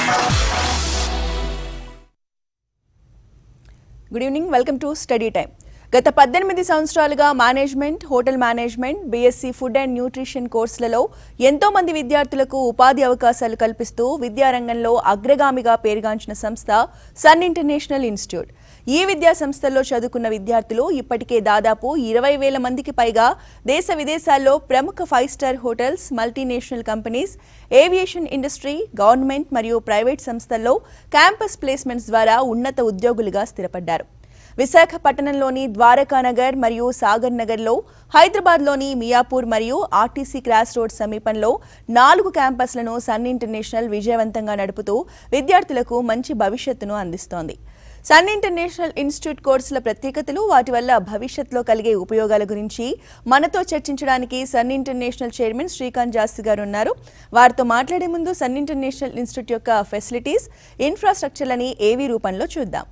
Good evening welcome to study time గత పద్దెనిమిది సంవత్సరాలుగా management hotel management BSc food and nutrition కోర్సులలో ఎంతో మంది విద్యార్థులకు ఉపాధి అవకాశాలు కల్పిస్తూ విద్యారంగంలో అగ్రగామిగా పేరుగాంచిన సంస్థ సన్ ఇంటర్నేషనల్ ఇన్స్టిట్యూట్ ఈ విద్యా సంస్థల్లో చదువుకున్న విద్యార్థులు ఇప్పటికే దాదాపు ఇరవై వేల మందికి పైగా దేశ విదేశాల్లో ప్రముఖ five star hotels multinational companies aviation industry government మరియు ప్రైవేట్ సంస్థల్లో క్యాంపస్ ప్లేస్మెంట్స్ ద్వారా ఉన్నత ఉద్యోగులుగా స్థిరపడ్డారు విశాఖపట్నంలోని ద్వారకానగర్ మరియు సాగర్ నగర్లో హైదరాబాద్లోని మియాపూర్ మరియు ఆర్టీసీ క్రాస్ రోడ్ సమీపంలో నాలుగు క్యాంపస్లను సన్ ఇంటర్నేషనల్ విజయవంతంగా నడుపుతూ విద్యార్థులకు మంచి భవిష్యత్తును అందిస్తోంది సన్ ఇంటర్నేషనల్ ఇన్స్టిట్యూట్ కోర్సుల ప్రత్యేకతలు వాటి వల్ల భవిష్యత్తులో కలిగే ఉపయోగాల గురించి మనతో చర్చించడానికి Sun International chairman Srikanth Jasthi garu ఉన్నారు వారితో మాట్లాడే ముందు సన్ ఇంటర్నేషనల్ ఇన్స్టిట్యూట్ యొక్క ఫెసిలిటీస్ ఇన్ఫ్రాస్ట్రక్చర్లని ఏవీ రూపంలో చూద్దాం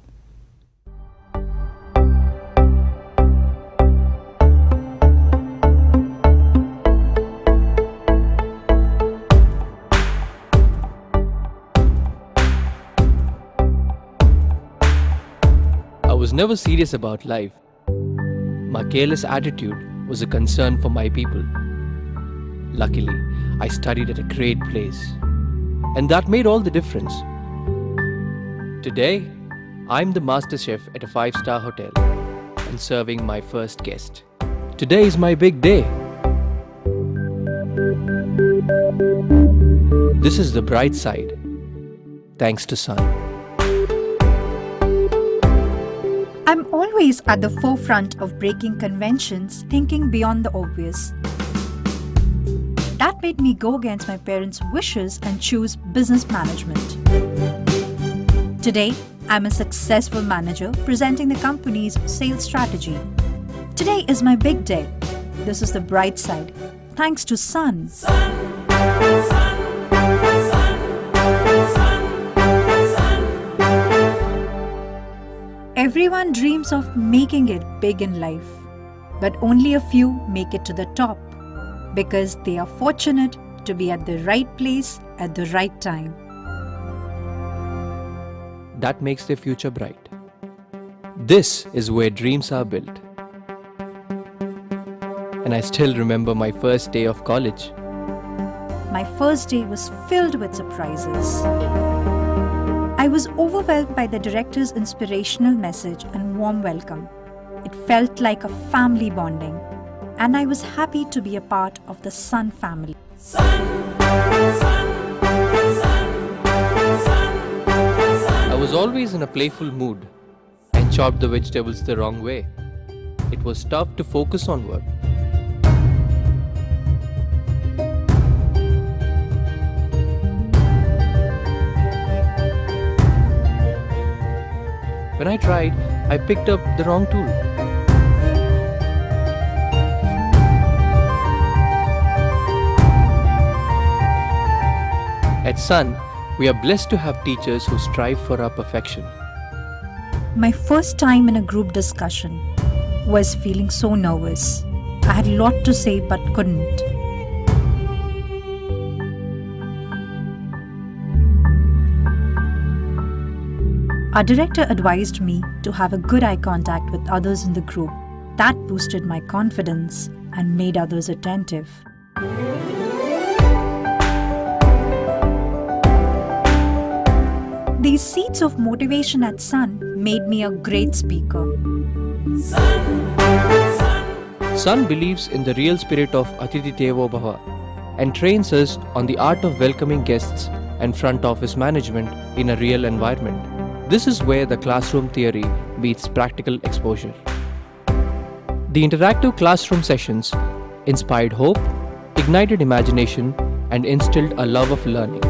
I was never serious about life. My careless attitude was a concern for my people. Luckily, I studied at a great place, and that made all the difference. Today, I'm the master chef at a five star hotel and serving my first guest. Today is my big day. This is the bright side. Thanks to Sun. I'm always at the forefront of breaking conventions, thinking beyond the obvious. That made me go against my parents' wishes and choose business management. Today, I'm a successful manager presenting the company's sales strategy. Today is my big day. This is the bright side. Thanks to Sun. Everyone dreams of making it big in life, but only a few make it to the top because they are fortunate to be at the right place at the right time. that makes their future bright. This is where dreams are built. And I still remember my first day of college. My first day was filled with surprises. I was overwhelmed by the director's inspirational message and warm welcome. It felt like a family bonding, and I was happy to be a part of the Sun family. I was always in a playful mood and chopped the vegetables the wrong way. It was tough to focus on work. When I tried, I picked up the wrong tool. At Sun, we are blessed to have teachers who strive for our perfection. My first time in a group discussion was feeling so nervous. I had a lot to say but couldn't. Our director advised me to have a good eye contact with others in the group. That boosted my confidence and made others attentive. These seeds of motivation at Sun made me a great speaker. Sun believes in the real spirit of Atiti Devo Bhava and trains us on the art of welcoming guests and front office management in a real environment. This is where the classroom theory meets practical exposure. The interactive classroom sessions inspired hope, ignited imagination, and instilled a love of learning.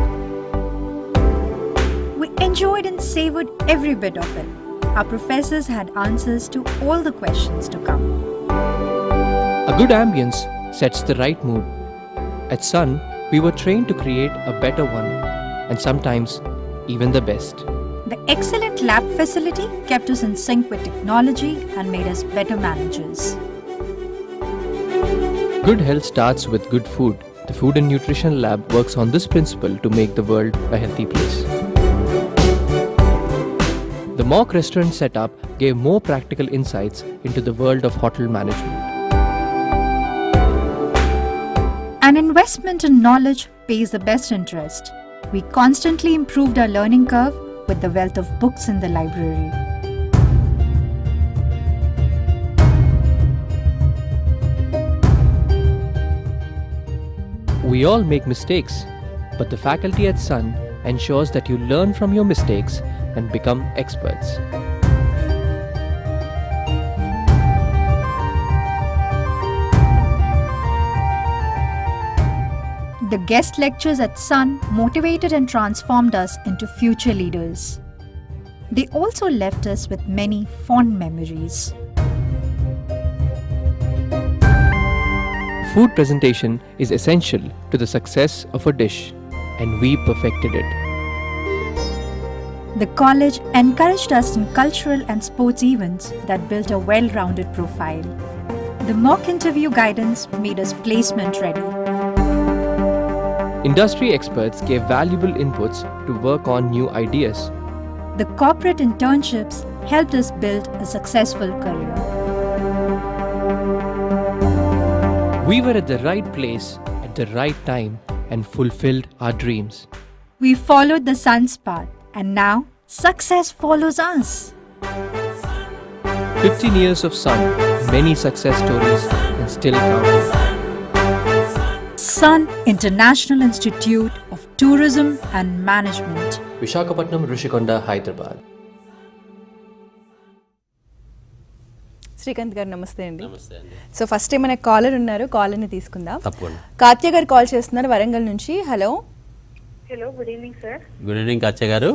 We enjoyed and savored every bit of it. Our professors had answers to all the questions to come. A good ambience sets the right mood. At Sun, we were trained to create a better one, and sometimes even the best. The excellent lab facility kept us in sync with technology and made us better managers. Good health starts with good food. The Food and Nutrition Lab works on this principle to make the world a healthy place. The mock restaurant setup gave more practical insights into the world of hotel management. An investment in knowledge pays the best interest. We constantly improved our learning curve with the wealth of books in the library. We all make mistakes, but the faculty at Sun ensures that you learn from your mistakes and become experts. The guest lectures at Sun motivated and transformed us into future leaders. They also left us with many fond memories. Food presentation is essential to the success of a dish, and we perfected it. The college encouraged us in cultural and sports events that built a well rounded profile. The mock interview guidance made us placement ready. Industry experts gave valuable inputs to work on new ideas. The corporate internships helped us build a successful career. We were at the right place at the right time and fulfilled our dreams. We followed the sun's path, and now success follows us. 15 years of Sun, many success stories, and still counting. Sun International Institute of Tourism and Management. Vishakhapatnam, Rishikonda, Hyderabad. Srikanth గారు నమస్తే అండి నమస్తే అండి so first time మనకు caller ఉన్నారు కాలర్ని తీసుకుందాం తప్పకుండా కాత్య గారు కాల్ చేస్తున్నారు వరంగల్ నుంచి hello hello good evening sir good evening Achchayya garu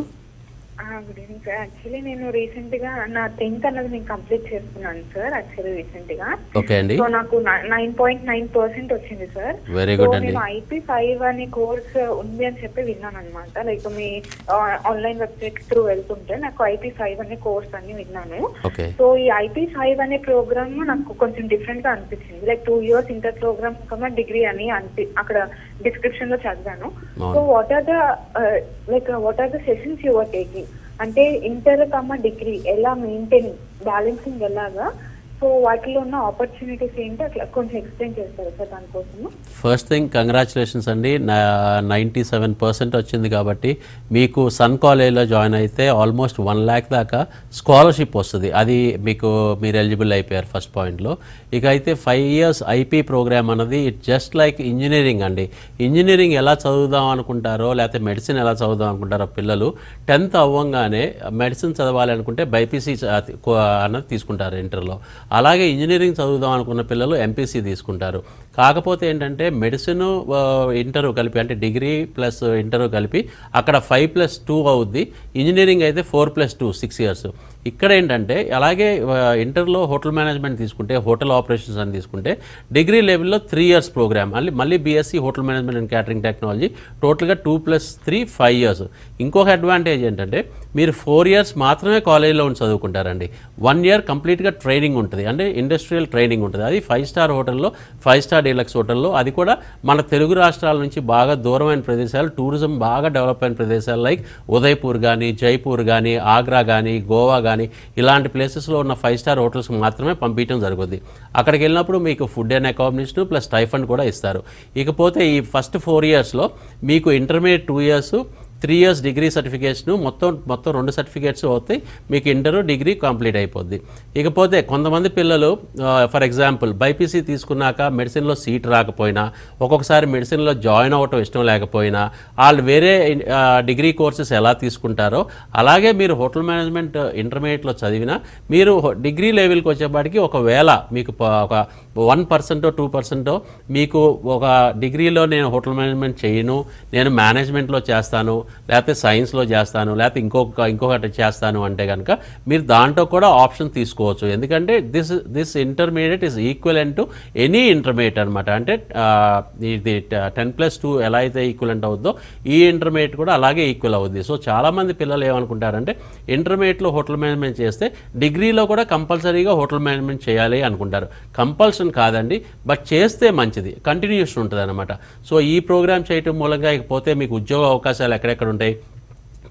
good evening sir actually నేను రీసెంట్ గా నా టెన్త్ అన్నది నేను కంప్లీట్ చేసుకున్నాను సార్ యాక్చువల్లీ రీసెంట్ గా ఓకే అండి సో నాకు నైన్ పాయింట్ నైన్ పర్సెంట్ వచ్చింది సార్ Very So, good అండి. నేను ఐపీ ఫైవ్ అనే కోర్స్ ఉంది అని చెప్పి విన్నాను అనమాట లైక్ మీ ఆన్లైన్ వెబ్సైట్ త్రూ వెళ్తుంటే నాకు ఐపీ ఫైవ్ అనే కోర్స్ అని విన్నాను ఓకే సో ఈ ఐపీ ఫైవ్ అనే ప్రోగ్రామ్ నాకు కొంచెం డిఫరెంట్ గా అనిపించింది like two years inter program కన్నా డిగ్రీ అని అనిపి అక్కడ డిస్క్రిప్షన్ లో చదివాను అవును. So what are the like what are the sessions your taking అంటే ఇంటర్ కమ్మ డిగ్రీ ఎలా మెయింటైనింగ్ బ్యాలెన్సింగ్ ఎలాగా సో వాటిలో ఉన్న ఆపర్చునిటీస్ ఏంటి అట్లా కొంచెం ఎక్స్ప్లెయిన్ చేస్తారు సార్ దానికోసము ఫస్ట్ థింగ్ కంగ్రాచులేషన్స్ అండి నైంటీ సెవెన్ పర్సెంట్ వచ్చింది కాబట్టి మీకు సన్ కాలేజ్లో జాయిన్ అయితే ఆల్మోస్ట్ వన్ ల్యాక్ దాకా స్కాలర్షిప్ వస్తుంది అది మీకు మీరు ఎలిజిబుల్ అయిపోయారు ఫస్ట్ పాయింట్లో ఇక అయితే ఫైవ్ ఇయర్స్ ఐపీ ప్రోగ్రామ్ అన్నది ఇట్ జస్ట్ లైక్ ఇంజనీరింగ్ అండి ఇంజనీరింగ్ ఎలా చదువుదాం అనుకుంటారో లేకపోతే మెడిసిన్ ఎలా చదువుదాం అనుకుంటారో పిల్లలు టెన్త్ అవ్వంగానే మెడిసిన్ చదవాలి అనుకుంటే బైపీసీ అన్నది తీసుకుంటారు ఇంటర్లో అలాగే ఇంజనీరింగ్ చదువుదాం అనుకున్న పిల్లలు ఎంపీసీ తీసుకుంటారు కాకపోతే ఏంటంటే మెడిసిన్ ఇంటర్ కలిపి అంటే డిగ్రీ ప్లస్ ఇంటర్ కలిపి అక్కడ ఫైవ్ ప్లస్ టూ అవుద్ది ఇంజనీరింగ్ అయితే four plus two six years ఇక్కడ ఏంటంటే అలాగే ఆ, ఇంటర్లో హోటల్ మేనేజ్మెంట్ తీసుకుంటే హోటల్ ఆపరేషన్స్ అని తీసుకుంటే డిగ్రీ లెవెల్లో త్రీ ఇయర్స్ ప్రోగ్రామ్ మళ్ళీ మళ్ళీ BSc hotel management and catering technology టోటల్గా two plus three five years ఇంకొక అడ్వాంటేజ్ ఏంటంటే మీరు ఫోర్ ఇయర్స్ మాత్రమే కాలేజీలో ఉండి చదువుకుంటారండి వన్ ఇయర్ కంప్లీట్గా ట్రైనింగ్ ఉంటుంది అంటే ఇండస్ట్రియల్ ట్రైనింగ్ ఉంటుంది అది ఫైవ్ స్టార్ హోటల్లో ఫైవ్ స్టార్ డీలక్స్ హోటల్లో అది కూడా మన తెలుగు రాష్ట్రాల నుంచి బాగా దూరమైన ప్రదేశాలు టూరిజం బాగా డెవలప్ అయిన ప్రదేశాలు లైక్ ఉదయ్పూర్ కానీ జైపూర్ కానీ ఆగ్రా కానీ గోవా కానీ ఇలాంటి ప్లేసెస్లో ఉన్న ఫైవ్ స్టార్ హోటల్స్కి మాత్రమే పంపించడం జరుగుద్ది అక్కడికి వెళ్ళినప్పుడు మీకు food and accommodation plus stipend కూడా ఇస్తారు ఇకపోతే ఈ ఫస్ట్ ఫోర్ ఇయర్స్లో మీకు intermediate two years three years degree certification మొత్తం మొత్తం రెండు సర్టిఫికేట్స్ అవుతాయి మీకు ఇంటర్ డిగ్రీ కంప్లీట్ అయిపోద్ది ఇకపోతే కొంతమంది పిల్లలు ఫర్ ఎగ్జాంపుల్ బైపీసీ తీసుకున్నాక మెడిసిన్లో సీట్ రాకపోయినా ఒక్కొక్కసారి మెడిసిన్లో జాయిన్ అవ్వటం ఇష్టం లేకపోయినా వాళ్ళు వేరే ఆ, డిగ్రీ కోర్సెస్ ఎలా తీసుకుంటారో అలాగే మీరు హోటల్ మేనేజ్మెంట్ ఇంటర్మీడియట్లో చదివినా మీరు హో- డిగ్రీ లెవెల్కి వచ్చేపాటికి ఒకవేళ మీకు ప- ఒక వన్ పర్సెంటో టూ పర్సెంటో మీకు ఒక డిగ్రీలో నేను హోటల్ మేనేజ్మెంట్ చేయను నేను మేనేజ్మెంట్లో చేస్తాను లేకపోతే సైన్స్లో చేస్తాను లేకపోతే ఇంకొక ఇంకొకటి చేస్తాను అంటే కనుక మీరు దాంట్లో కూడా ఆప్షన్ తీసుకోవచ్చు ఎందుకంటే this this intermediate is equivalent to any intermediate అనమాట అంటే ఆ, ఇది టెన్ ప్లస్ టూ ఎలా అయితే ఈక్వలెంట్ అవుద్దో ఈ ఇంటర్మీడియట్ కూడా అలాగే ఈక్వల్ అవుద్ది సో చాలామంది పిల్లలు ఏమనుకుంటారంటే ఇంటర్మీడియట్లో హోటల్ మేనేజ్మెంట్ చేస్తే డిగ్రీలో కూడా కంపల్సరీగా హోటల్ మేనేజ్మెంట్ చేయాలి అనుకుంటారు కంపల్షన్ కాదండి బట్ చేస్తే మంచిది కంటిన్యూషన్ ఉంటుంది అనమాట సో ఈ ప్రోగ్రామ్ చేయటం మూలంగా ఇకపోతే మీకు ఉద్యోగ అవకాశాలు ఎక్కడెక్కడ ఉంటాయి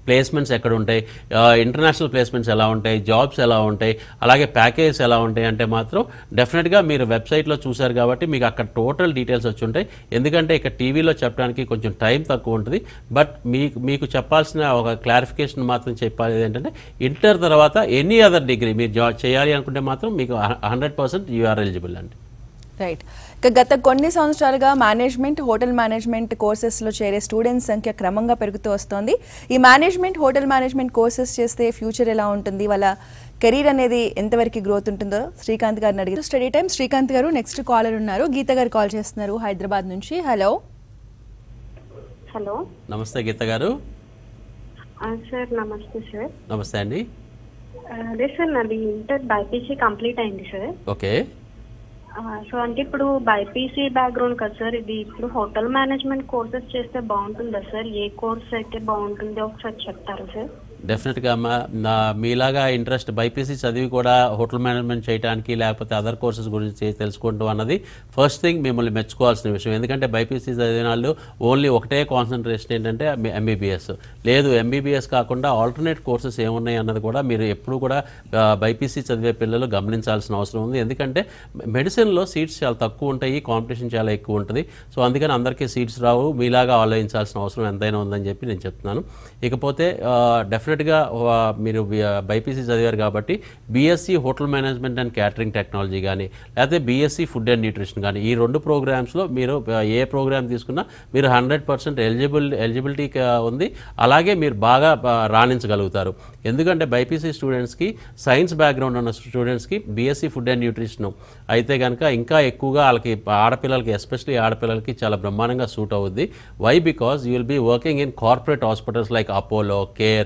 ప్లేస్మెంట్స్ ఎక్కడ ఉంటాయి ఇంటర్నేషనల్ ప్లేస్మెంట్స్ ఎలా ఉంటాయి జాబ్స్ ఎలా ఉంటాయి అలాగే ప్యాకేజెస్ ఎలా ఉంటాయి అంటే మాత్రం డెఫినెట్గా మీరు వెబ్సైట్లో చూశారు కాబట్టి మీకు అక్కడ టోటల్ డీటెయిల్స్ వచ్చి ఉంటాయి ఎందుకంటే ఇక్కడ టీవీలో చెప్పడానికి కొంచెం టైం తక్కువ ఉంటుంది బట్ మీకు మీకు చెప్పాల్సిన ఒక క్లారిఫికేషన్ మాత్రం చెప్పాలి ఏంటంటే ఇంటర్ తర్వాత ఎనీ అదర్ డిగ్రీ మీరు జాబ్ చేయాలి అనుకుంటే మాత్రం మీకు హండ్రెడ్ పర్సెంట్ యూఆర్ ఎలిజిబుల్ అండి రైట్ ఇక గత కొన్ని సంవత్సరాలుగా మేనేజ్మెంట్ హోటల్ మేనేజ్మెంట్ కోర్సెస్లో చేరే స్టూడెంట్స్ సంఖ్య క్రమంగా పెరుగుతూ వస్తోంది ఈ మేనేజ్మెంట్ హోటల్ మేనేజ్మెంట్ కోర్సెస్ చేస్తే ఫ్యూచర్ ఎలా ఉంటుంది వాళ్ళ కెరీర్ అనేది ఎంతవరకు గ్రోత్ ఉంటుందో శ్రీకాంత్ గారిని అడిగారు స్టడీ టైం శ్రీకాంత్ గారు నెక్స్ట్ కాలర్ ఉన్నారు గీత గారు కాల్ చేస్తున్నారు హైదరాబాద్ నుంచి హలో హలో నమస్తే గీత గారు ఆ, సార్ నమస్తే సార్ నమస్తే అండి ఆ, అదే సార్ నాది ఇంటర్ బైపీసీ కంప్లీట్ అయింది సార్ ఓకే ఆ, సో అంటే ఇప్పుడు బైపీసీ బ్యాక్గ్రౌండ్ కదా సార్ ఇది ఇప్పుడు హోటల్ మేనేజ్మెంట్ కోర్సెస్ చేస్తే బాగుంటుందా సార్ ఏ కోర్స్ అయితే బాగుంటుందో ఒకసారి చెప్తారా సార్ డెఫినెట్గా అమ్మా నా మీలాగా ఇంట్రెస్ట్ బైపీసీ చదివి కూడా హోటల్ మేనేజ్మెంట్ చేయడానికి లేకపోతే అదర్ కోర్సెస్ గురించి తెలుసుకుంటూ అన్నది ఫస్ట్ థింగ్ మిమ్మల్ని మెచ్చుకోవాల్సిన విషయం ఎందుకంటే బైపీసీ చదివిన వాళ్ళు ఓన్లీ ఒకటే కాన్సన్ట్రేషన్ ఏంటంటే ఎంబీబీఎస్ లేదు ఎంబీబీఎస్ కాకుండా ఆల్టర్నేట్ కోర్సెస్ ఏమున్నాయి అన్నది కూడా మీరు ఎప్పుడు కూడా బైపీసీ చదివే పిల్లలు గమనించాల్సిన అవసరం ఉంది ఎందుకంటే మెడిసిన్లో సీట్స్ చాలా తక్కువ ఉంటాయి కాంపిటీషన్ చాలా ఎక్కువ ఉంటుంది సో అందుకని అందరికీ సీట్స్ రావు మీలాగా ఆలోచించాల్సిన అవసరం ఎంతైనా ఉందని చెప్పి నేను చెప్తున్నాను ఇకపోతే డెఫినెట్గా మీరు బైపీసీ చదివారు కాబట్టి BSc hotel management and catering technology కానీ లేకపోతే బీఎస్సీ ఫుడ్ అండ్ న్యూట్రిషన్ కానీ ఈ రెండు ప్రోగ్రామ్స్లో మీరు ఆ, ఏ ప్రోగ్రామ్ తీసుకున్నా మీరు హండ్రెడ్ పర్సెంట్ ఎలిజిబుల్ ఎలిజిబిలిటీ ఉంది అలాగే మీరు బాగా ఆ, రాణించగలుగుతారు ఎందుకంటే బైపీసీ స్టూడెంట్స్కి సైన్స్ బ్యాక్గ్రౌండ్ ఉన్న స్టూడెంట్స్కి బీఎస్సీ ఫుడ్ అండ్ న్యూట్రిషన్ అయితే కనుక ఇంకా ఎక్కువగా వాళ్ళకి ఆడపిల్లలకి ఎస్పెషలీ ఆడపిల్లలకి చాలా బ్రహ్మాండంగా సూట్ అవుద్ది why because you will be working in corporate hospitals like Apollo Care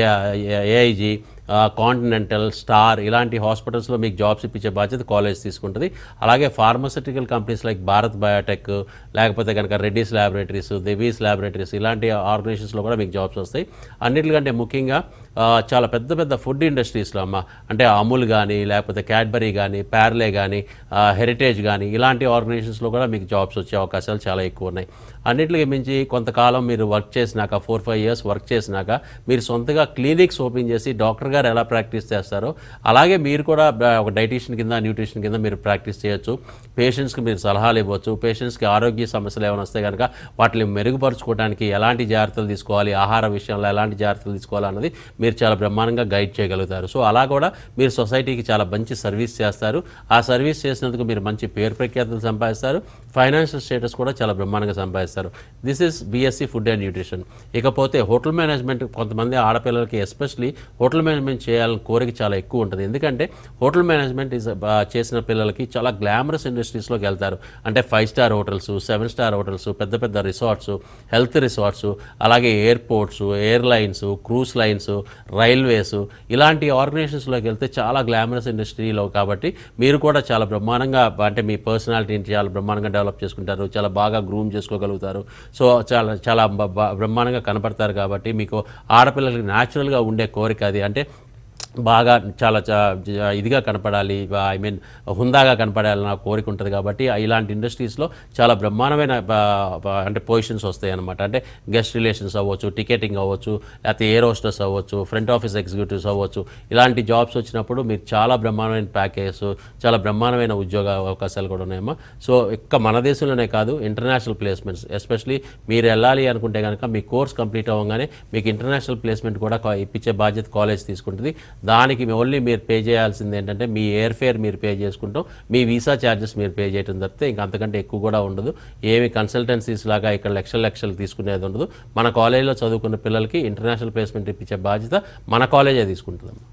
AIG Continental Star ఇలాంటి హాస్పిటల్స్లో మీకు జాబ్స్ ఇప్పించే బాధ్యత కాలేజ్ తీసుకుంటుంది అలాగే pharmaceutical companies like Bharat Biotech లేకపోతే కనుక రెడ్డీస్ ల్యాబొరేటరీస్ దివీస్ ల్యాబొరేటరీస్ ఇలాంటి ఆర్గనైజేషన్స్లో కూడా మీకు జాబ్స్ వస్తాయి అన్నిటికంటే ముఖ్యంగా ఆ, చాలా పెద్ద పెద్ద ఫుడ్ ఇండస్ట్రీస్లో అమ్మ అంటే అమూల్ కానీ లేకపోతే క్యాడ్బరీ కానీ ప్యార్లే కానీ హెరిటేజ్ కానీ ఇలాంటి ఆర్గనైజేషన్స్లో కూడా మీకు జాబ్స్ వచ్చే అవకాశాలు చాలా ఎక్కువ ఉన్నాయి అన్నిటికి మించి కొంతకాలం మీరు వర్క్ చేసినాక ఫోర్ ఫైవ్ ఇయర్స్ వర్క్ చేసినాక మీరు సొంతగా క్లినిక్స్ ఓపెన్ చేసి డాక్టర్ గారు ఎలా ప్రాక్టీస్ చేస్తారో అలాగే మీరు కూడా బ- ఒక డైటీషియన్ కింద న్యూట్రిషన్ కింద మీరు ప్రాక్టీస్ చేయొచ్చు పేషెంట్స్కి మీరు సలహాలు ఇవ్వచ్చు పేషెంట్స్కి ఆరోగ్య సమస్యలు ఏమైనా వస్తే కనుక వాటిని మెరుగుపరచుకోవడానికి ఎలాంటి జాగ్రత్తలు తీసుకోవాలి ఆహార విషయంలో ఎలాంటి జాగ్రత్తలు తీసుకోవాలి అన్నది మీరు చాలా బ్రహ్మాండంగా గైడ్ చేయగలుగుతారు సో అలా కూడా మీరు సొసైటీకి చాలా మంచి సర్వీస్ చేస్తారు ఆ సర్వీస్ చేసినందుకు మీరు మంచి పేరు ప్రఖ్యాతులు సంపాదిస్తారు ఫైనాన్షియల్ స్టేటస్ కూడా చాలా బ్రహ్మాండంగా సంపాదిస్తారు this is BSc food and nutrition ఇకపోతే హోటల్ మేనేజ్మెంట్ కొంతమంది ఆడపిల్లలకి ఎస్పెషలీ హోటల్ మేనేజ్మెంట్ చేయాలని కోరిక చాలా ఎక్కువ ఉంటుంది ఎందుకంటే హోటల్ మేనేజ్మెంట్ ఇస్ చేసిన పిల్లలకి చాలా గ్లామరస్ ఇండస్ట్రీస్లోకి వెళ్తారు అంటే five star hotels seven star hotels పెద్ద పెద్ద రిసార్ట్స్ హెల్త్ రిసార్ట్స్ అలాగే airports airlines cruise lines railways ఇలాంటి ఆర్గనైజేషన్స్లోకి వెళ్తే చాలా గ్లామరస్ ఇండస్ట్రీలో కాబట్టి మీరు కూడా చాలా బ్రహ్మాండంగా అంటే మీ పర్సనాలిటీని చాలా బ్రహ్మాండంగా డెవలప్ చేసుకుంటారు చాలా బాగా గ్రూమ్ చేసుకోగలుగుతారు సో చాలా చాలా బ- బ- బ్రహ్మాండంగా కనపడతారు కాబట్టి మీకు ఆడపిల్లలకి న్యాచురల్గా ఉండే కోరిక అది అంటే బాగా చాలా చా- జ- ఇదిగా కనపడాలి ఐ మీన్ హుందాగా కనపడాలి నా కోరిక ఉంటుంది కాబట్టి ఇలాంటి ఇండస్ట్రీస్లో చాలా బ్రహ్మాండమైన బ- బ- అంటే పొజిషన్స్ వస్తాయి అనమాట అంటే గెస్ట్ రిలేషన్స్ అవ్వచ్చు టికెటింగ్ అవ్వచ్చు లేకపోతే ఎయిర్ హోస్టర్స్ అవ్వచ్చు ఫ్రంట్ ఆఫీస్ ఎగ్జిక్యూటివ్స్ అవ్వచ్చు ఇలాంటి జాబ్స్ వచ్చినప్పుడు మీరు చాలా బ్రహ్మాండమైన ప్యాకేజెస్ చాలా బ్రహ్మాండమైన ఉద్యోగ అవకాశాలు కూడా ఉన్నాయమ్మా సో ఇక్క మన దేశంలోనే కాదు ఇంటర్నేషనల్ ప్లేస్మెంట్స్ ఎస్పెషలీ మీరు వెళ్ళాలి అనుకుంటే కనుక మీ కోర్స్ కంప్లీట్ అవ్వగానే మీకు ఇంటర్నేషనల్ ప్లేస్మెంట్ కూడా కా- ఇప్పించే బాధ్యత కాలేజ్ తీసుకుంటుంది దానికి ఓన్లీ మీరు పే చేయాల్సింది ఏంటంటే మీ ఎయిర్ ఫేర్ మీరు పే చేసుకుంటాం మీ వీసా ఛార్జెస్ మీరు పే చేయడం తప్పితే ఇంకా అంతకంటే ఎక్కువ కూడా ఉండదు ఏమి కన్సల్టెన్సీస్ లాగా ఇక్కడ లక్షల లక్షలు తీసుకునేది ఉండదు మన కాలేజీలో చదువుకున్న పిల్లలకి ఇంటర్నేషనల్ ప్లేస్మెంట్ ఇప్పించే బాధ్యత మన కాలేజే తీసుకుంటుందమ్మా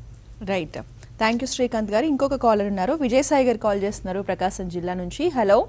right thank you Srikanth garu ఇంకొక కాలర్ ఉన్నారు విజయసాయి గారు కాల్ చేస్తున్నారు ప్రకాశం జిల్లా నుంచి హలో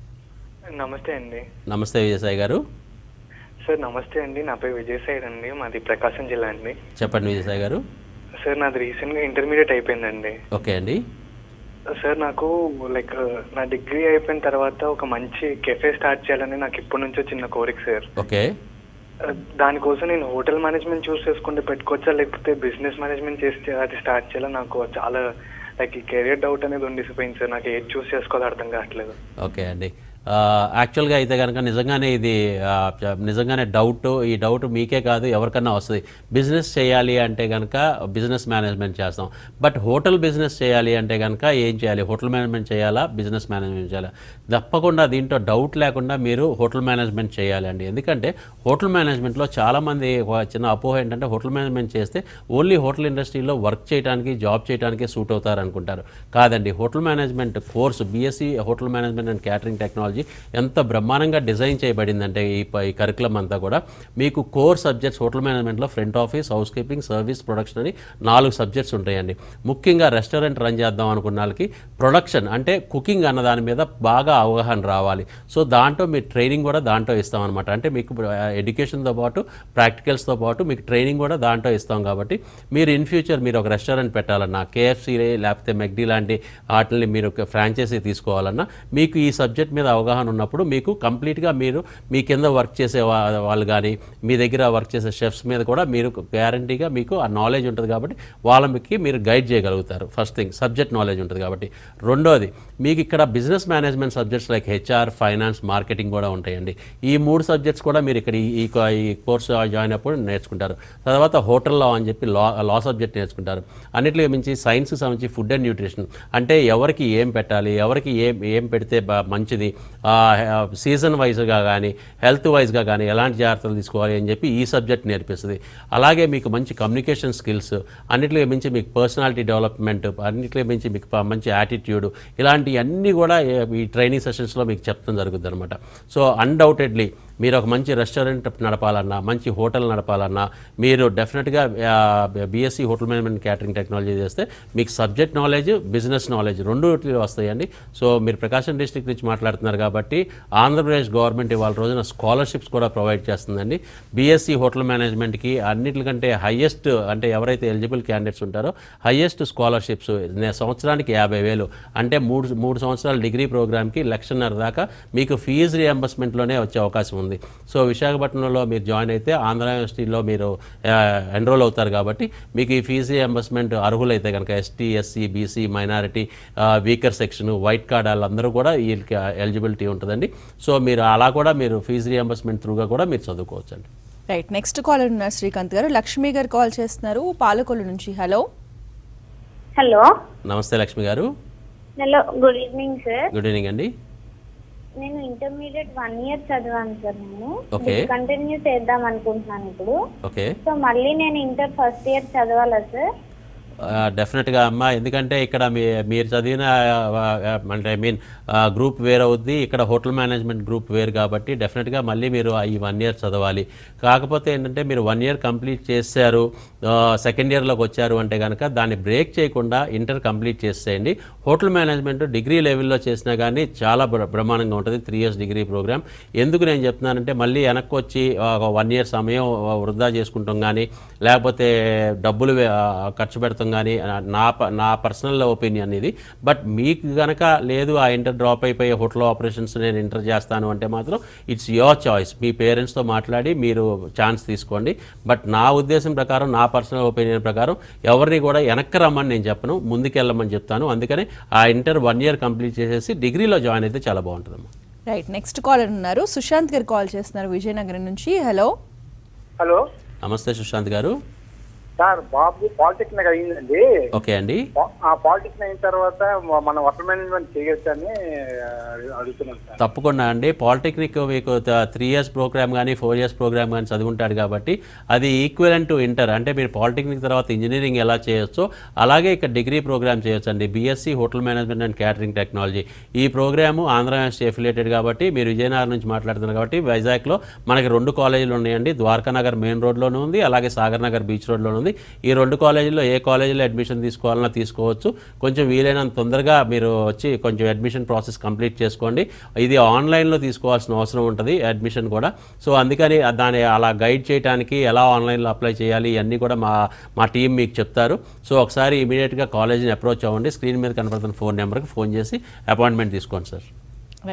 నమస్తే అండి నమస్తే విజయసాయి గారు సార్ నమస్తే అండి నా పేరు విజయసాయి అండి మాది ప్రకాశం జిల్లా అండి చెప్పండి విజయసాయి గారు సార్ నాది రీసెంట్గా ఇంటర్మీడియట్ అయిపోయిందండి ఓకే అండి సార్ నాకు లైక్ నా డిగ్రీ అయిపోయిన తర్వాత ఒక మంచి కెఫే స్టార్ట్ చేయాలని నాకు ఇప్పటి నుంచో చిన్న కోరిక సార్ ఓకే దానికోసం నేను హోటల్ మేనేజ్మెంట్ చూస్ చేసుకుంటే పెట్టుకోవచ్చా లేకపోతే బిజినెస్ మేనేజ్మెంట్ చేస్తే అది స్టార్ట్ చేయాలా నాకు చాలా లైక్ ఈ కెరియర్ డౌట్ అనేది ఉండిపోయింది సార్ నాకు ఏది చూస్ చేసుకోవాలో అర్థం కావట్లేదు ఓకే అండి యాక్చువల్గా అయితే కనుక నిజంగానే ఇది ఆ, చ- నిజంగానే డౌట్ ఈ డౌట్ మీకే కాదు ఎవరికన్నా వస్తుంది బిజినెస్ చేయాలి అంటే కనుక బిజినెస్ మేనేజ్మెంట్ చేస్తాం బట్ హోటల్ బిజినెస్ చేయాలి అంటే కనుక ఏం చేయాలి హోటల్ మేనేజ్మెంట్ చేయాలా బిజినెస్ మేనేజ్మెంట్ చేయాలా తప్పకుండా దీంట్లో డౌట్ లేకుండా మీరు హోటల్ మేనేజ్మెంట్ చేయాలి అండి ఎందుకంటే హోటల్ మేనేజ్మెంట్లో చాలామంది ఒక చిన్న అపోహ ఏంటంటే హోటల్ మేనేజ్మెంట్ చేస్తే ఓన్లీ హోటల్ ఇండస్ట్రీలో వర్క్ చేయడానికి జాబ్ చేయడానికి సూట్ అవుతారు అనుకుంటారు కాదండి hotel management course BSc hotel management and catering technology ఎంత బ్రహ్మాండంగా డిజైన్ చేయబడిందంటే ఈ ప- ఈ కరికులం అంతా కూడా మీకు కోర్ సబ్జెక్ట్స్ హోటల్ మేనేజ్మెంట్లో front office housekeeping service production అని నాలుగు సబ్జెక్ట్స్ ఉంటాయండి ముఖ్యంగా రెస్టారెంట్ రన్ చేద్దాం అనుకున్న వాళ్ళకి ప్రొడక్షన్ అంటే కుకింగ్ అన్న దాని మీద బాగా అవగాహన రావాలి సో దాంట్లో మీ ట్రైనింగ్ కూడా దాంట్లో ఇస్తాం అనమాట అంటే మీకు ఎడ్యుకేషన్తో పాటు ప్రాక్టికల్స్తో పాటు మీకు ట్రైనింగ్ కూడా దాంట్లో ఇస్తాం కాబట్టి మీరు ఇన్ ఫ్యూచర్ మీరు ఒక రెస్టారెంట్ పెట్టాలన్నా కేఎఫ్సీ లేకపోతే మెక్డీ లాంటి వాటిని మీరు ఒక ఫ్రాంచైజీ తీసుకోవాలన్నా మీకు ఈ సబ్జెక్ట్ మీద అవగాహన ఉన్నప్పుడు మీకు కంప్లీట్గా మీరు మీ కింద వర్క్ చేసే వా- వాళ్ళు కానీ మీ దగ్గర వర్క్ చేసే షెఫ్స్ మీద కూడా మీరు గ్యారంటీగా మీకు ఆ నాలెడ్జ్ ఉంటుంది కాబట్టి వాళ్ళకి మీరు గైడ్ చేయగలుగుతారు ఫస్ట్ థింగ్ సబ్జెక్ట్ నాలెడ్జ్ ఉంటుంది కాబట్టి రెండోది మీకు ఇక్కడ business management subjects like HR finance marketing కూడా ఉంటాయండి ఈ మూడు సబ్జెక్ట్స్ కూడా మీరు ఇక్కడ ఈ- ఈ కో- ఈ కోర్స్ జాయిన్ అప్పుడు నేర్చుకుంటారు తర్వాత హోటల్ లా అని చెప్పి లా లా సబ్జెక్ట్ నేర్చుకుంటారు అన్నిటికీ మించి సైన్స్కి సంబంధించి ఫుడ్ అండ్ న్యూట్రిషన్ అంటే ఎవరికి ఏం పెట్టాలి ఎవరికి ఏం ఏం పెడితే బా- మంచిది సీజన్ వైజ్గా కానీ హెల్త్ వైజ్గా కానీ ఎలాంటి జాగ్రత్తలు తీసుకోవాలి అని చెప్పి ఈ సబ్జెక్ట్ నేర్పిస్తుంది అలాగే మీకు మంచి కమ్యూనికేషన్ స్కిల్స్ అన్నిటికీ మించి మీకు పర్సనాలిటీ డెవలప్మెంట్ అన్నిటికీ మించి మీకు ప- మంచి యాటిట్యూడ్ ఇలాంటివన్నీ కూడా ఏ- ఈ ట్రైనింగ్ సెషన్స్లో మీకు చెప్పడం జరుగుతుంది అనమాట సో అన్డౌటెడ్లీ మీరు ఒక మంచి రెస్టారెంట్ నడపాలన్నా మంచి హోటల్ నడపాలన్నా మీరు డెఫినెట్గా BSc hotel management catering technology చేస్తే మీకు సబ్జెక్ట్ నాలెడ్జ్ బిజినెస్ నాలెడ్జ్ రెండు వస్తాయండి సో మీరు ప్రకాశం డిస్ట్రిక్ట్ నుంచి మాట్లాడుతున్నారు కాబట్టి ఆంధ్రప్రదేశ్ గవర్నమెంట్ ఇవాళ రోజున స్కాలర్షిప్స్ కూడా ప్రొవైడ్ చేస్తుందండి బీఎస్సీ హోటల్ మేనేజ్మెంట్కి అన్నిటికంటే హయ్యెస్ట్ అంటే ఎవరైతే ఎలిజిబుల్ క్యాండిడేట్స్ ఉంటారో హయ్యెస్ట్ స్కాలర్షిప్స్ సంవత్సరానికి యాభై వేలు అంటే మూడు మూడు సంవత్సరాల డిగ్రీ ప్రోగ్రామ్కి లక్షన్నర దాకా మీకు ఫీజు రియంబర్స్మెంట్లోనే వచ్చే అవకాశం ఉంది సో విశాఖపట్నంలో మీరు జాయిన్ అయితే ఆంధ్ర యూనివర్సిటీలో మీరు ఎన్రోల్ అవుతారు కాబట్టి మీకు ఈ ఫీజు రియంబర్స్మెంట్ అర్హులైతే కనుక ST SC BC minority weaker section white card వాళ్ళందరూ కూడా వీళ్ళకి ఎలిజిబిలిటీ ఉంటుందండి సో మీరు అలా కూడా మీరు ఫీజు రియంబర్స్మెంట్ త్రూగా కూడా మీరు చదువుకోవచ్చు అండి రైట్ నెక్స్ట్ కాలర్ ఉన్నారు శ్రీకాంత్ గారు లక్ష్మి గారు కాల్ చేస్తున్నారు పాలకొల్లు నుంచి హలో హలో నమస్తే లక్ష్మి గారు hello good evening sir good evening అండి నేను ఇంటర్మీడియట్ వన్ ఇయర్ చదివాను సార్ నేను Okay. కంటిన్యూ చేద్దాం అనుకుంటున్నాను ఇప్పుడు ఓకే సో మళ్ళీ నేను ఇంటర్ ఫస్ట్ ఇయర్ చదవాలా సార్ డెఫినెట్గా అమ్మ ఎందుకంటే ఇక్కడ మీ మీరు చదివిన ఆ, ఆ, అంటే ఐ మీన్ గ్రూప్ వేర్ అవుద్ది ఇక్కడ హోటల్ మేనేజ్మెంట్ గ్రూప్ వేరు కాబట్టి డెఫినెట్గా మళ్ళీ మీరు ఈ వన్ ఇయర్ చదవాలి కాకపోతే ఏంటంటే మీరు వన్ ఇయర్ కంప్లీట్ చేశారు సెకండ్ ఇయర్లోకి వచ్చారు అంటే కనుక దాన్ని బ్రేక్ చేయకుండా ఇంటర్ కంప్లీట్ చేసేయండి హోటల్ మేనేజ్మెంట్ డిగ్రీ లెవెల్లో చేసినా కానీ చాలా బ్ర- బ్రహ్మాండంగా ఉంటుంది త్రీ ఇయర్స్ డిగ్రీ ప్రోగ్రామ్ ఎందుకు నేను చెప్తున్నానంటే మళ్ళీ వెనక్కి వచ్చి వన్ ఇయర్ సమయం ఆ, వృధా చేసుకుంటాం కానీ లేకపోతే డబ్బులు వే- ఆ, ఖర్చు పెడతాం కానీ నా ప- నా పర్సనల్ ఒపీనియన్ ఇది బట్ మీకు గనక లేదు ఆ ఇంటర్ డ్రాప్ అయిపోయి హోటల్ ఆపరేషన్స్ నేను ఇంటర్ చేస్తాను అంటే మాత్రం ఇట్స్ యువర్ చాయిస్ మీ పేరెంట్స్తో మాట్లాడి మీరు ఛాన్స్ తీసుకోండి బట్ నా ఉద్దేశం ప్రకారం నా పర్సనల్ ఒపీనియన్ ప్రకారం ఎవరిని కూడా వెనక్కి రమ్మని నేను చెప్పను ముందుకెళ్ళమని చెప్తాను అందుకని ఆ ఇంటర్ వన్ ఇయర్ కంప్లీట్ చేసేసి డిగ్రీలో జాయిన్ అయితే చాలా బాగుంటుందమ్మా రైట్ నెక్స్ట్ కాలర్ ఉన్నారు సుశాంత్ గారు కాల్ చేస్తున్నారు విజయనగరం నుంచి హలో హలో నమస్తే సుశాంత్ గారు సార్ బాబు పాలిటెక్నిక్ అయిందండి ఓకే అండి పా- ఆ పాలిటెక్నిక్ అయిన తర్వాత మ- మన హోటల్ మేనేజ్మెంట్ చేయొచ్చని ఆ, అడుగుతున్నాను సార్ తప్పకుండా అండి పాలిటెక్నిక్ మీకు త్రీ ఇయర్స్ ప్రోగ్రామ్ కానీ ఫోర్ ఇయర్స్ ప్రోగ్రామ్ కానీ చదువుంటాడు కాబట్టి అది ఈక్వలెంట్ టు ఇంటర్ అంటే మీరు పాలిటెక్నిక్ తర్వాత ఇంజనీరింగ్ ఎలా చేయొచ్చో అలాగే ఇక్కడ డిగ్రీ ప్రోగ్రామ్ చేయొచ్చు అండి BSc hotel management and catering technology ఈ ప్రోగ్రాము ఆంధ్ర యూనివర్సిటీ అఫిలియేటెడ్ కాబట్టి మీరు విజయనగరం నుంచి మాట్లాడుతున్నారు కాబట్టి వైజాగ్లో మనకి రెండు కాలేజీలు ఉన్నాయండి ద్వారకా నగర్ మెయిన్ రోడ్లోనే ఉంది అలాగే సాగర్ నగర్ బీచ్ రోడ్లోనే ఉంది ఈ రెండు కాలేజీల్లో ఏ కాలేజీలో అడ్మిషన్ తీసుకోవాలన్నా తీసుకోవచ్చు కొంచెం వీలైనంత తొందరగా మీరు వచ్చి కొంచెం అడ్మిషన్ ప్రాసెస్ కంప్లీట్ చేసుకోండి ఇది ఆన్లైన్లో తీసుకోవాల్సిన అవసరం ఉంటుంది అడ్మిషన్ కూడా సో అందుకని దాన్ని అలా గైడ్ చేయడానికి ఎలా ఆన్లైన్లో అప్లై చేయాలి ఇవన్నీ కూడా మా మా టీం మీకు చెప్తారు సో ఒకసారి ఇమీడియట్గా కాలేజీని అప్రోచ్ అవ్వండి స్క్రీన్ మీద కనపడుతున్న ఫోన్ నెంబర్కి ఫోన్ చేసి అపాయింట్మెంట్ తీసుకోండి సార్ రైట్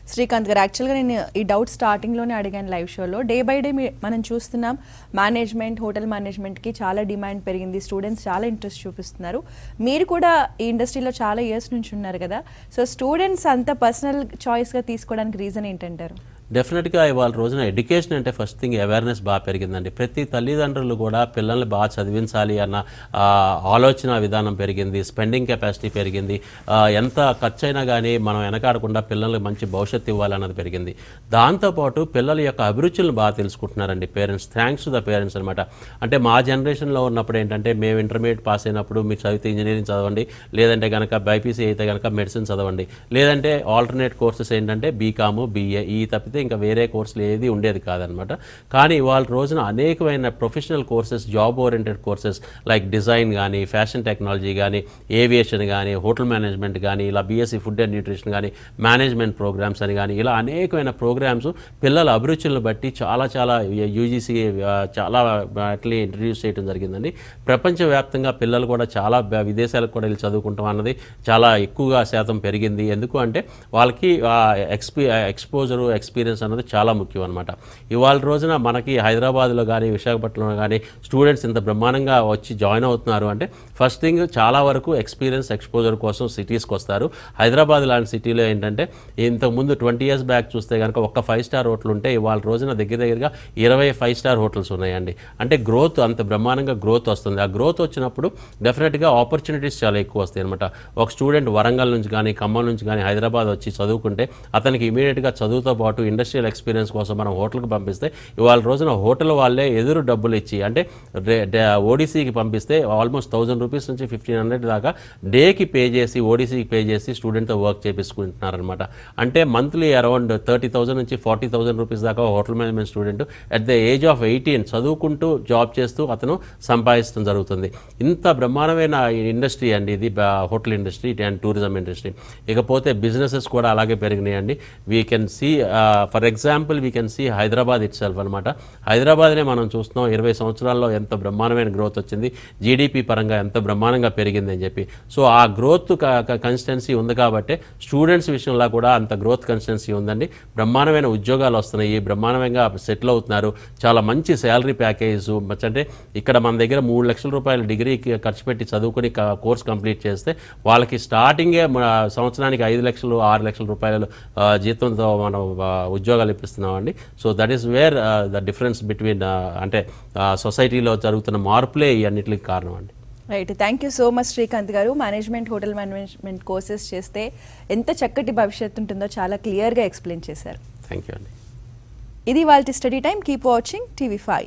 శ్రీకాంత్ గారు యాక్చువల్గా నేను ఈ డౌట్ స్టార్టింగ్లోనే అడిగాను లైవ్ షోలో డే బై డే మనం చూస్తున్నాం మేనేజ్మెంట్ హోటల్ మేనేజ్మెంట్కి చాలా డిమాండ్ పెరిగింది స్టూడెంట్స్ చాలా ఇంట్రెస్ట్ చూపిస్తున్నారు మీరు కూడా ఈ ఇండస్ట్రీలో చాలా ఇయర్స్ నుంచి ఉన్నారు కదా సో స్టూడెంట్స్ అంత పర్సనల్ చాయిస్గా తీసుకోవడానికి రీజన్ ఏంటంటారు డెఫినెట్గా ఇవాళ రోజున ఎడ్యుకేషన్ అంటే ఫస్ట్ థింగ్ అవేర్నెస్ బాగా పెరిగిందండి ప్రతి తల్లిదండ్రులు కూడా పిల్లల్ని బాగా చదివించాలి అన్న ఆ, ఆలోచన విధానం పెరిగింది స్పెండింగ్ కెపాసిటీ పెరిగింది ఆ, ఎంత ఖర్చు అయినా కానీ మనం వెనకాడకుండా పిల్లలకి మంచి భవిష్యత్తు ఇవ్వాలన్నది పెరిగింది దాంతోపాటు పిల్లల యొక్క అభిరుచులను బాగా తెలుసుకుంటున్నారండి parents thanks to the parents అనమాట అంటే మా జనరేషన్లో ఉన్నప్పుడు ఏంటంటే మేము ఇంటర్మీడియట్ పాస్ అయినప్పుడు మీరు చదివితే ఇంజనీరింగ్ చదవండి లేదంటే కనుక బైపీసీ అయితే కనుక మెడిసిన్ చదవండి లేదంటే ఆల్టర్నేట్ కోర్సెస్ ఏంటంటే బీకాము బీఏ ఈ తప్పితే ఇంకా వేరే కోర్సులు ఏది ఉండేది కాదనమాట కానీ ఇవాళ రోజున అనేకమైన professional courses job oriented courses like design కానీ ఫ్యాషన్ టెక్నాలజీ కానీ ఏవియేషన్ కానీ హోటల్ మేనేజ్మెంట్ కానీ ఇలా బీఎస్సీ ఫుడ్ అండ్ న్యూట్రిషన్ కానీ మేనేజ్మెంట్ ప్రోగ్రామ్స్ అని కానీ ఇలా అనేకమైన ప్రోగ్రామ్స్ పిల్లల అభిరుచులను బట్టి చాలా చాలా యూజీసీ చాలా వాటిని ఇంట్రడ్యూస్ చేయడం జరిగిందండి ప్రపంచవ్యాప్తంగా పిల్లలు కూడా చాలా బ- విదేశాలకు కూడా వెళ్ళి చదువుకుంటాం అన్నది చాలా ఎక్కువగా శాతం పెరిగింది ఎందుకు అంటే వాళ్ళకి ఎక్స్పీ ఎక్స్పోజరు ఎక్స్పీరియన్స్ అన్నది చాలా ముఖ్యం అనమాట ఇవాళ రోజున మనకి హైదరాబాద్లో కానీ విశాఖపట్నంలో కానీ స్టూడెంట్స్ ఇంత బ్రహ్మాండంగా వచ్చి జాయిన్ అవుతున్నారు అంటే ఫస్ట్ థింగ్ చాలా వరకు ఎక్స్పీరియన్స్ ఎక్స్పోజర్ కోసం సిటీస్కి వస్తారు హైదరాబాద్ లాంటి సిటీలో ఏంటంటే ఇంతకుముందు ట్వంటీ ఇయర్స్ బ్యాక్ చూస్తే కనుక ఒక్క ఫైవ్ స్టార్ హోటల్ ఉంటే ఇవాళ రోజున దగ్గర దగ్గరగా ఇరవై ఫైవ్ స్టార్ హోటల్స్ ఉన్నాయండి అంటే గ్రోత్ అంత బ్రహ్మాండంగా గ్రోత్ వస్తుంది ఆ గ్రోత్ వచ్చినప్పుడు డెఫినెట్గా ఆపర్చునిటీస్ చాలా ఎక్కువ వస్తాయి అనమాట ఒక స్టూడెంట్ వరంగల్ నుంచి కానీ ఖమ్మం నుంచి కానీ హైదరాబాద్ వచ్చి చదువుకుంటే అతనికి ఇమీడియట్గా చదువుతో పాటు ఇండస్ట్రియల్ ఎక్స్పీరియన్స్ కోసం మనం హోటల్కి పంపిస్తే ఇవాళ రోజున హోటల్ వాళ్ళే ఎదురు డబ్బులు ఇచ్చి అంటే ఓడిసీకి పంపిస్తే ఆల్మోస్ట్ థౌజండ్ రూపీస్ నుంచి ఫిఫ్టీన్ హండ్రెడ్ దాకా డేకి పే చేసి ఓడిసీకి పే చేసి స్టూడెంట్తో వర్క్ చేపించుకుంటున్నారనమాట అంటే మంత్లీ అరౌండ్ థర్టీ థౌసండ్ నుంచి ఫార్టీ థౌసండ్ రూపీస్ దాకా hotel management student at the age of eighteen చదువుకుంటూ జాబ్ చేస్తూ అతను సంపాదించడం జరుగుతుంది ఇంత బ్రహ్మాండమైన ఇండస్ట్రీ అండి ఇది బ- hotel industry and tourism industry ఇకపోతే బిజినెసెస్ కూడా అలాగే పెరిగినాయండి we can see for example we can see Hyderabad itself అనమాట హైదరాబాద్నే మనం చూస్తున్నాం ఇరవై సంవత్సరాల్లో ఎంత బ్రహ్మాండమైన గ్రోత్ వచ్చింది జీడిపి పరంగా ఎంత బ్రహ్మాండంగా పెరిగింది అని చెప్పి సో ఆ గ్రోత్ కన్సిస్టెన్సీ ఉంది కాబట్టి స్టూడెంట్స్ విషయంలో కూడా అంత గ్రోత్ కన్సిస్టెన్సీ ఉందండి బ్రహ్మాండమైన ఉద్యోగాలు వస్తున్నాయి బ్రహ్మాండంగా సెటిల్ అవుతున్నారు చాలా మంచి శాలరీ ప్యాకేజ్ అంటే ఇక్కడ మన దగ్గర మూడు లక్షల రూపాయల డిగ్రీకి ఖర్చు పెట్టి చదువుకుని కోర్స్ కంప్లీట్ చేస్తే వాళ్ళకి స్టార్టింగే మన సంవత్సరానికి ఐదు లక్షలు ఆరు లక్షల రూపాయలు ఆ, జీతంతో మనం ఆ, ఉద్యోగాలు ఇప్పిస్తున్నామండి so that is where the difference between అంటే సొసైటీలో జరుగుతున్న మార్పులే ఈ అన్నిటికి కారణం అండి right thank you so much Srikanth గారు మేనేజ్మెంట్ హోటల్ మేనేజ్మెంట్ కోర్సెస్ చేస్తే ఎంత చక్కటి భవిష్యత్తు ఉంటుందో చాలా క్లియర్గా ఎక్స్ప్లెయిన్ చేశారు థ్యాంక్ యూ అండి ఇది వాళ్ళ study time keep watching TV five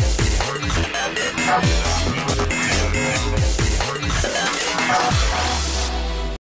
Thank you.